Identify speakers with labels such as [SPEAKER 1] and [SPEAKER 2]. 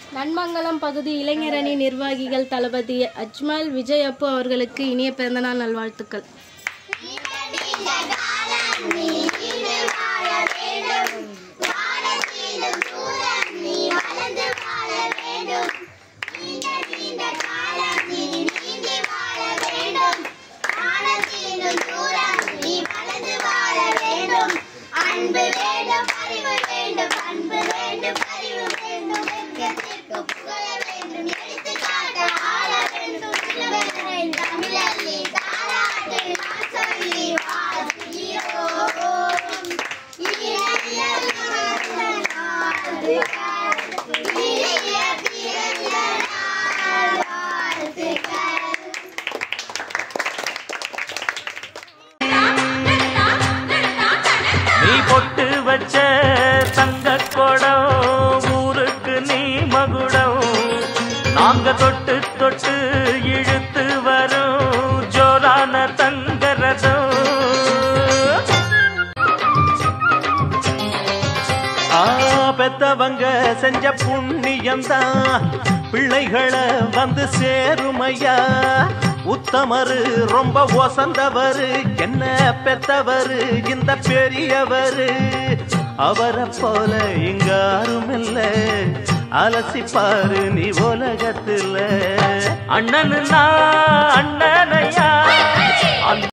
[SPEAKER 1] நன்மங்கலம் பகுதி இளைஞரணி நிர்வாகிகள் தளபதி அஜ்மல் விஜய் அப்பு அவர்களுக்கு இனிய பிறந்தநாள் நல்வாழ்த்துக்கள்
[SPEAKER 2] அன்பு வேண்டும் அறிவு வேண்டும் அன்பு வேண்டும் அறிவு வேண்டும் வெட்கத்திற்கு புகழ வேண்டும் எடுத்துக்காட்ட ஆள வேண்டும் சொல்ல வேண்டும் தமிழல்லி தாராட்டு நான் சொல்லி வாசியோம் இனிய பிறந்த நாள் இனிய பிறந்த நாள் வாழ்த்துக்கள்
[SPEAKER 3] நீ பொட்டு வச்ச தங்க குடம் ஊருக்கு நீ மகுடம் நாங்க தொட்டு தொட்டு இழுத்து வரும் ஜோரான தங்கரதம் ஆ பெத்தவங்க செஞ்ச புண்ணியம்தான் பிள்ளைகளை வந்து சேருமையா உத்தமரு ரொம்ப ஒசந்தவரு என்ன பெத்தவரு இந்த பெரியவரு அவரை போல இங்க யாரும் இல்ல அலசிப்பாரு நீ உலகத்துல அண்ணனு நான் அண்ணனையா